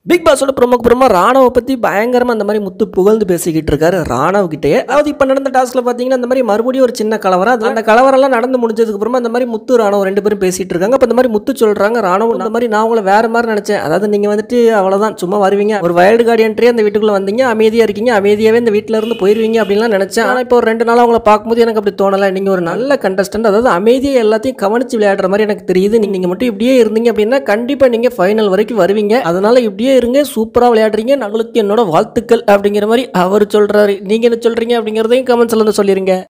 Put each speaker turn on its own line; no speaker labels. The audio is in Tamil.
பிக் பாஸோட ப்ரோமோக்கு அப்புறமா ராணவ பற்றி பயங்கரமாக அந்த மாதிரி முத்து புகழ்ந்து பேசிக்கிட்டு இருக்காரு ராணவ் கிட்டே அதாவது இப்போ நடந்த டாஸ்கில் பார்த்தீங்கன்னா அந்த மாதிரி மறுபடியும் ஒரு சின்ன கலவரம் அது அந்த கலவரம்லாம் நடந்து முடிஞ்சதுக்கு அப்புறமா அந்த மாதிரி முத்து ராணவ் ரெண்டு பேரும் பேசிட்டு இருக்காங்க அப்போ இந்த மாதிரி முத்து சொல்கிறாங்க ராணவ் இந்த மாதிரி நான் உங்களை வேற மாதிரி நினச்சேன் அதாவது நீங்கள் வந்துட்டு அவ்வளோதான் சும்மா வருவீங்க ஒரு வைல்டு கார்டு என்ட்ரி அந்த வீட்டுக்குள்ளே வந்தீங்க அமைதியாக இருக்கீங்க அமைதியாகவே இந்த வீட்டில் இருந்து போயிருவீங்க அப்படின்லாம் நினச்சேன் ஆனால் இப்போ ஒரு ரெண்டு நாள் அவங்கள பார்க்கும்போது எனக்கு அப்படி தோணலை நீங்கள் ஒரு நல்ல கண்டஸ்டன்ட் அதாவது அமைதியாக எல்லாத்தையும் கவனிச்சு விளையாடுற மாதிரி எனக்கு தெரியுது நீங்கள் நீங்கள் மட்டும் இப்படியே இருந்தீங்க அப்படின்னா கண்டிப்பாக நீங்கள் ஃபைனல் வரைக்கும் வருவீங்க அதனால இப்படியே இருங்க சூப்பராக விளையாடுறீங்க உங்களுக்கு என்னோட வாழ்த்துக்கள் அப்படிங்கிற மாதிரி அவர் சொல்கிறாரு நீங்கள் என்ன சொல்கிறீங்க அப்படிங்கிறதையும் கமெண்ட்ஸில் வந்து சொல்லிடுங்க